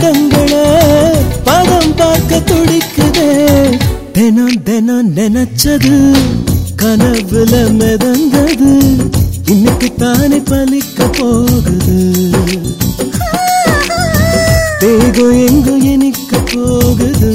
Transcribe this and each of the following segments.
இடங்களே பதம் பார்க்க துடிக்குதே தினம் தினம் நினைச்சது கனவுல மிதந்தது இன்னைக்கு தானே பலிக்க போகுது தேகம் எங்கும் இனிக்க போகுது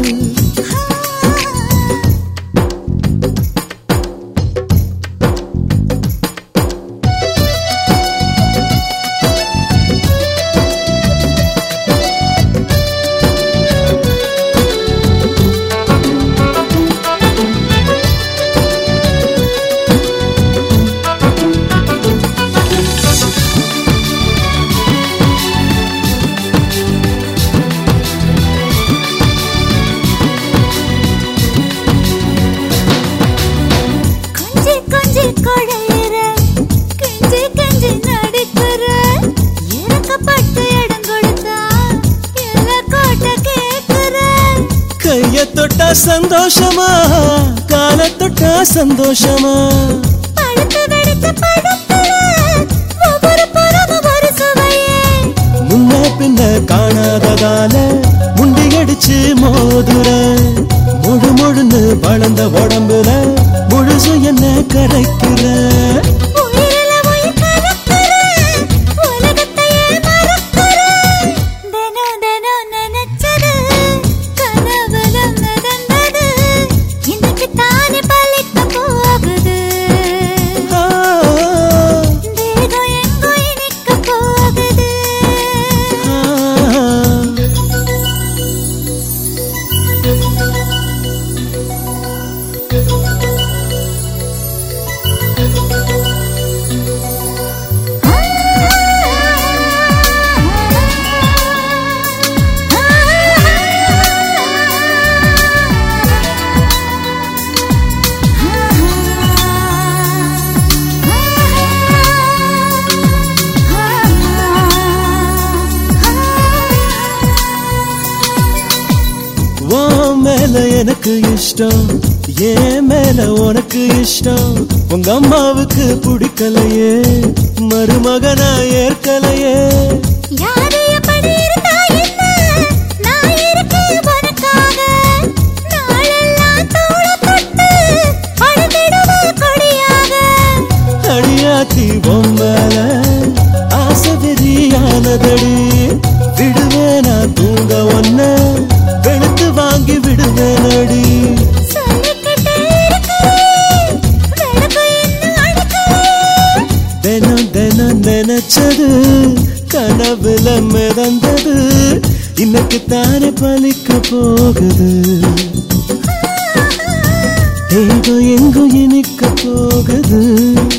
கொஞ்சி கொஞ்சி குழையிற கெஞ்சி கெஞ்சி நடிக்கிற இறக்கப்பட்டு இடம் கொடுத்தா எல்லா கோட்டை கேட்கிற கைய தொட்டா சந்தோஷமா கால தொட்டா சந்தோஷமா பழுத்து வெடித்த பழத்துல ஒவ்வொரு பழமும் ஒரு சுவையே முன்ன பின்ன காணாததால முண்டி அடிச்சு மோதுற முழு முழுன்னு வளர்ந்த உடம்புல முழுசு என்ன கரைக்கிற உயிரில உயிர் கலக்கிற உலகத்தையே மறக்கிற தினம் தினம் நினைச்சது கனவுல மிதந்தது இன்னைக்கு தானே பலிக்க போகுது ஆ, தேகம் எங்கோ இனிக்க போகுது ஆ. உன் மேல எனக்கு இஷ்டம் ஏன் மேல உனக்கு இஷ்டம் உங்க அம்மாவுக்கு பிடிக்கலையே மருமகனா ஏற்கலையே யாரு எப்படி இருந்தா என்ன? நான் இருக்கேன் உனக்காக. நாளெல்லாம் தோளை தொட்டு அழுதிடுவேன் கொடியாக. அடியாத்தி பொம்மல ஆசை வெறியானதடி விடுவேனா தூங்க ஒன்ன வெளுத்து வாங்கி விடுவேனடி சொல்லிக்கிட்டே இருக்கிறேன். வெறுப்பு இன்னும் அடக்கல. தினம் தினம் நினைச்சது கனவுல மிதந்தது இன்னைக்கு தானே பலிக்க போகுது தேகம் எங்கும் இனிக்க போகுது